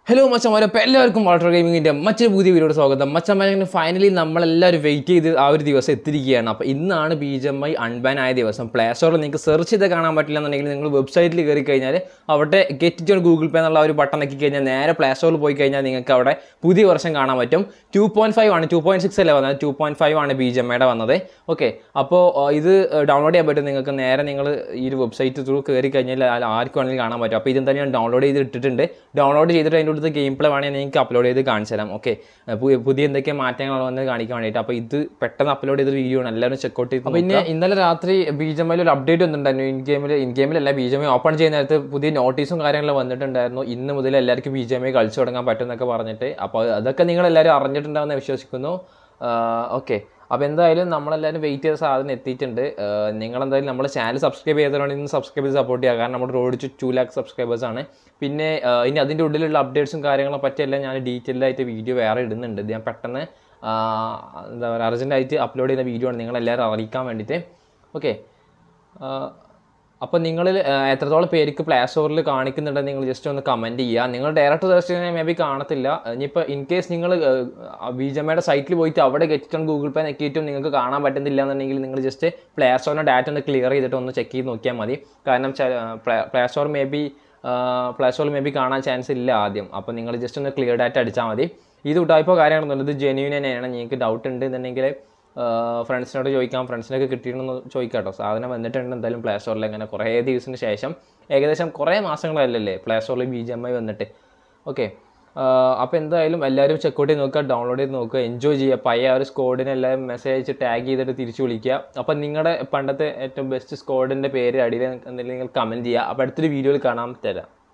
hello മച്ചന്മാരെ അപ്പോൾ എല്ലാവർക്കും വാട്ടർ ഗെയിമിങ്ങിൻ്റെ മറ്റൊരു പുതിയ വീഡിയോയുടെ സ്വാഗതം മച്ചന്മാരെ ഫൈനലി നമ്മളെല്ലാവരും വെയിറ്റ് ചെയ്ത് ആ ഒരു ദിവസം എത്തിയിരിക്കുകയാണ് അപ്പോൾ ഇന്നാണ് B G M I unban ആയ ദിവസം പ്ലേ സ്റ്റോറിൽ നിങ്ങൾക്ക് സെർച്ച് ചെയ്ത് കാണാൻ പറ്റില്ല എന്നുണ്ടെങ്കിൽ നിങ്ങൾ വെബ്സൈറ്റിൽ കയറി കഴിഞ്ഞാൽ അവിടെ ഗെറ്റ് ഓൺ ഗൂഗിൾ പേ എന്നുള്ള ആ ഒരു ബട്ടൺ നോക്കി കഴിഞ്ഞാൽ നേരെ പ്ലേ സ്റ്റോറിൽ പോയി കഴിഞ്ഞാൽ നിങ്ങൾക്ക് അവിടെ പുതിയ വർഷം കാണാൻ പറ്റും ടു പോയിൻറ്റ് ഫൈവ് ആണ് ടു പോയിൻറ്റ് സിക്സ് അല്ലേ വന്നത് ടു പോയിൻറ്റ് ഫൈവ് ആണ് ബി ജി എം ഐയുടെ വന്നത് ഓക്കെ അപ്പോൾ ഇത് ഡൗൺലോഡ് ചെയ്യാൻ പറ്റും നിങ്ങൾക്ക് നേരെ നിങ്ങൾ ഈ ഒരു വെബ്സൈറ്റ് ത്രൂ കയറി കഴിഞ്ഞാൽ അതിൽ ആർക്ക് വേണമെങ്കിലും കാണാൻ പറ്റും അപ്പോൾ ഇതെന്താ ഞാൻ ഡൗൺലോഡ് ചെയ്ത് ഇട്ടിട്ടുണ്ട് ഡൗൺലോഡ് ചെയ്തിട്ട് അതിൻ്റെ അടുത്ത് ഗെയിം പ്ലേ വേണമെങ്കിൽ നിങ്ങൾക്ക് അപ്ലോഡ് ചെയ്ത് കാണിച്ചു തരാം ഓക്കെ പുതിയ എന്തൊക്കെ മാറ്റങ്ങൾ വന്ന് കാണിക്കാൻ വേണ്ടിയിട്ട് അപ്പോൾ ഇത് പെട്ടെന്ന് അപ്ലോഡ് ചെയ്ത വീഡിയോ ആണ് എല്ലാവരും ചെക്കൗട്ട് ചെയ്ത് അപ്പോൾ പിന്നെ ഇന്നലെ രാത്രി ബി ജി എം ഒരു അപ്ഡേറ്റ് വന്നിട്ടുണ്ടായിരുന്നു ഇൻ ഗെയിമിൽ ഇൻ ഗെയിമിലല്ല ബി ജി എം ഓപ്പൺ ചെയ്യുന്ന നേരത്ത് പുതിയ നോട്ടീസും കാര്യങ്ങളും വന്നിട്ടുണ്ടായിരുന്നു ഇന്ന് മുതൽ എല്ലാവർക്കും ബി ജി എം കളിച്ചു തുടങ്ങാൻ പറ്റും എന്നൊക്കെ പറഞ്ഞിട്ട് അപ്പോൾ അതൊക്കെ നിങ്ങൾ എല്ലാവരും അറിഞ്ഞിട്ടുണ്ടാവുമെന്ന് വിശ്വസിക്കുന്നു ഓക്കെ അപ്പോൾ എന്തായാലും നമ്മളെല്ലാവരും വെയിറ്റ് ചെയ്ത സാധനം എത്തിയിട്ടുണ്ട് ആഹ് നിങ്ങളെന്തായാലും നമ്മുടെ ചാനൽ സബ്സ്ക്രൈബ് ചെയ്തതുകൊണ്ട് ഇന്ന് സബ്സ്ക്രൈബ് ചെയ്ത് സപ്പോർട്ട് ചെയ്യുക കാരണം നമ്മുടെ road to two lakh subscribers ആണ് പിന്നെ ആഹ് ഇനി അതിൻ്റെ ഉള്ളിലുള്ള അപ്ഡേറ്റ്സും കാര്യങ്ങളെ പറ്റിയെല്ലാം ഞാൻ ഡീറ്റെയിൽ ആയിട്ട് വീഡിയോ വേറെ ഇടുന്നുണ്ട് ഇത് ഞാൻ പെട്ടെന്ന് ആഹ് എന്താ പറയുക അർജൻറ്റായിട്ട് അപ്ലോഡ് ചെയ്യുന്ന വീഡിയോ ആണ് നിങ്ങളെല്ലാവരും അറിയിക്കാൻ വേണ്ടിയിട്ട് ഓക്കെ അപ്പോൾ നിങ്ങൾ എത്രത്തോളം പേർക്ക് പ്ലേ സ്റ്റോറിൽ കാണിക്കുന്നുണ്ടെന്ന് നിങ്ങൾ ജസ്റ്റ് ഒന്ന് കമൻറ്റ് ചെയ്യുക നിങ്ങൾ ഡയറക്റ്റ് സെർച്ച് ചെയ്താൽ മേ ബി കാണത്തില്ല ഇനിയിപ്പോൾ ഇൻ കേസ് നിങ്ങൾ ബി ജി എമ്മയുടെ സൈറ്റിൽ പോയിട്ട് അവിടെ ഗെറ്റ് ഓൺ ഗൂഗിൾ പേ നെക്കിയിട്ടും നിങ്ങൾക്ക് കാണാൻ പറ്റുന്നില്ല എന്നുണ്ടെങ്കിൽ നിങ്ങൾ ജസ്റ്റ് പ്ലേ സ്റ്റോറിൻ്റെ ഡാറ്റ ഒന്ന് ക്ലിയർ ചെയ്തിട്ട് ഒന്ന് ചെക്ക് ചെയ്ത് നോക്കിയാൽ മതി കാരണം play store maybe play സ്റ്റോറിൽ മേ ബി കാണാൻ ചാൻസ് ഇല്ല ആദ്യം അപ്പോൾ നിങ്ങൾ ജസ്റ്റ് ഒന്ന് ക്ലിയർ ഡാറ്റ അടിച്ചാൽ മതി ഇത് ഉടായ്പോ കാര്യങ്ങളൊന്നും ഇത് ജെന്യൂൻ തന്നെയാണ് നിങ്ങൾക്ക് ഡൗട്ട് ഉണ്ട് എന്നുണ്ടെങ്കിൽ ഫ്രണ്ട്സിനോട് ചോദിക്കാം ഫ്രണ്ട്സിനൊക്കെ കിട്ടിയിട്ടുണ്ടെന്ന് ചോദിക്കാം കേട്ടോ സാധനം വന്നിട്ടുണ്ട് എന്തായാലും പ്ലേ സ്റ്റോറിൽ അങ്ങനെ കുറേ ദിവസത്തിന് ശേഷം ഏകദേശം കുറേ മാസങ്ങളല്ലല്ലേ പ്ലേ സ്റ്റോറിൽ ബി ജി എം ഐ വന്നിട്ട് ഓക്കെ അപ്പോൾ എന്തായാലും എല്ലാവരും ചെക്കൗട്ട് ചെയ്ത് നോക്കുക ഡൗൺലോഡ് ചെയ്ത് നോക്കുക എൻജോയ് ചെയ്യുക പയ്യ ആ ഒരു സ്കോഡിനെ എല്ലാവരും മെസ്സേജ് അയച്ച് ടാഗ് ചെയ്തിട്ട് തിരിച്ചു വിളിക്കുക അപ്പോൾ നിങ്ങളുടെ പണ്ടത്തെ ഏറ്റവും ബെസ്റ്റ് സ്കോഡിൻ്റെ പേര് അടിയിൽ എന്തെങ്കിലും നിങ്ങൾ കമൻറ്റ് ചെയ്യുക അപ്പോൾ അടുത്തൊരു വീഡിയോയിൽ കാണാൻ തരാം